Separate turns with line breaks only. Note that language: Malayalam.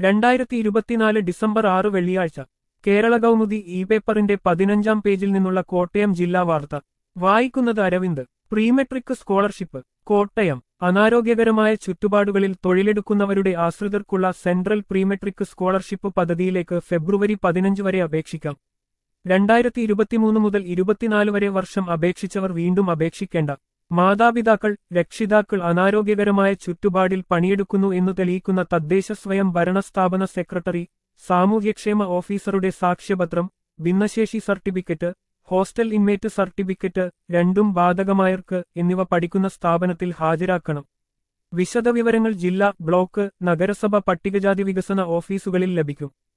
രണ്ടായിരത്തി ഇരുപത്തിനാല് ഡിസംബർ ആറ് വെള്ളിയാഴ്ച കേരള കൗമുദി ഇ പേപ്പറിന്റെ പതിനഞ്ചാം പേജിൽ നിന്നുള്ള കോട്ടയം ജില്ലാ വാർത്ത വായിക്കുന്നത് അരവിന്ദ് പ്രീമെട്രിക് സ്കോളർഷിപ്പ് കോട്ടയം അനാരോഗ്യകരമായ ചുറ്റുപാടുകളിൽ തൊഴിലെടുക്കുന്നവരുടെ ആശ്രിതർക്കുള്ള സെൻട്രൽ പ്രീമെട്രിക് സ്കോളർഷിപ്പ് പദ്ധതിയിലേക്ക് ഫെബ്രുവരി പതിനഞ്ച് വരെ അപേക്ഷിക്കാം രണ്ടായിരത്തി ഇരുപത്തിമൂന്ന് മുതൽ ഇരുപത്തിനാല് വരെ വർഷം അപേക്ഷിച്ചവർ വീണ്ടും അപേക്ഷിക്കേണ്ട മാതാപിതാക്കൾ രക്ഷിതാക്കൾ അനാരോഗ്യകരമായ ചുറ്റുപാടിൽ പണിയെടുക്കുന്നു എന്നു തെളിയിക്കുന്ന തദ്ദേശ സ്വയം ഭരണ സ്ഥാപന സെക്രട്ടറി സാമൂഹ്യക്ഷേമ ഓഫീസറുടെ സാക്ഷ്യപത്രം ഭിന്നശേഷി സർട്ടിഫിക്കറ്റ് ഹോസ്റ്റൽ ഇൻമേറ്റ് സർട്ടിഫിക്കറ്റ് രണ്ടും ബാധകമായവർക്ക് എന്നിവ പഠിക്കുന്ന സ്ഥാപനത്തിൽ ഹാജരാക്കണം വിശദവിവരങ്ങൾ ജില്ലാ ബ്ലോക്ക് നഗരസഭ പട്ടികജാതി വികസന ഓഫീസുകളിൽ ലഭിക്കും